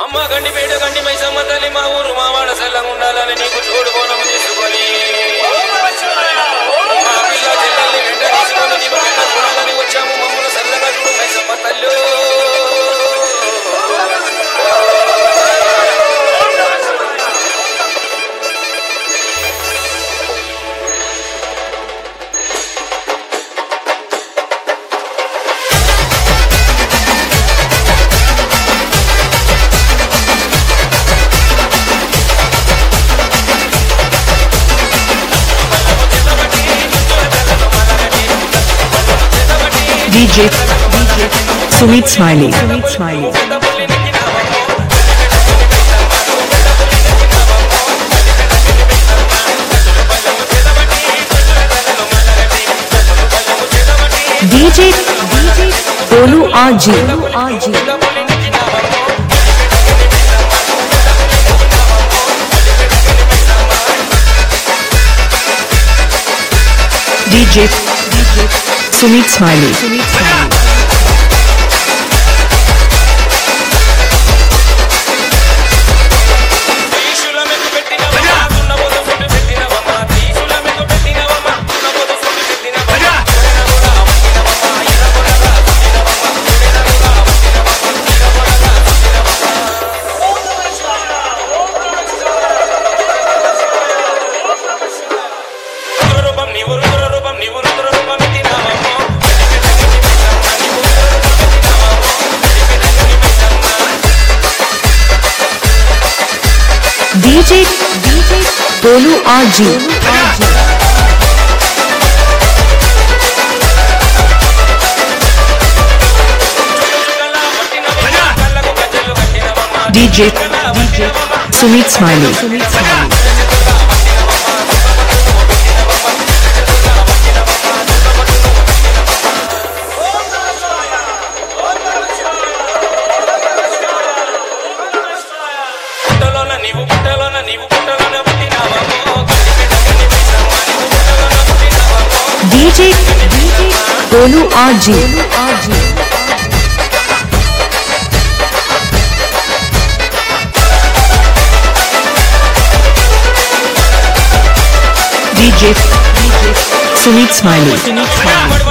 అమ్మ గండి పేడు గండి మైసమ్మ తల్లి మా ఊరు మా వాడ సెల్లంగా ఉండాలని నీకు చూడు బోనం తీసుకొని మా పిల్ల చెల్లెల్ని వెంట తీసుకొని నీకు వెంట చూడాలని వచ్చాము మమ్మల్ని సల్లగా చూడు మైసమ్మ తల్లు DJ, DJ, Sumit Smiley, Sumit Smiley. DJ, DJ, Bolu RG, RG. DJ, DJ, Sumit Smiley, Sumit Smiley. త్రిశూల మెక్కు పెట్టినవమ్మ, దున్నపోతు సుట్టు పెట్టినవమ్మ. త్రిశూల మెక్కు పెట్టినవమ్మ, దున్నపోతు సుట్టు పెట్టినవమ్మ. కొడెనగులా అమ్మినవమ్మ, ఇరగొడగా సుట్టినవమ్మ. కొడెనగులా అమ్మినవమ్మ, ఇరగొడగా సుట్టినవమ్మ. రుద్రరూపం నీవు రుద్రరూపం నీవు రుద్రరూపం ఎత్తినావమ్మో. నీవు రుద్రరూపం ఎత్తినావమ్మో. DJ, DJ, Bolu RG, RG. చుక్కలా పట్టినవమ్మ, కళ్ళకు గజ్జలు కట్టినవమ్మ. DJ, DJ, Sumit Smiley, Sumit Smiley. పుట్టలోన నీవు పుట్టలోన నీవు పుట్టలోన పుట్టినావమ్మో. గండిపేట గండి మైసమ్మ, నీవు పుట్టలోన పుట్టినావమ్మో. DJ, DJ, Bolu RG, RG. DJ, DJ, Sumit Smiley, Sumit Smiley.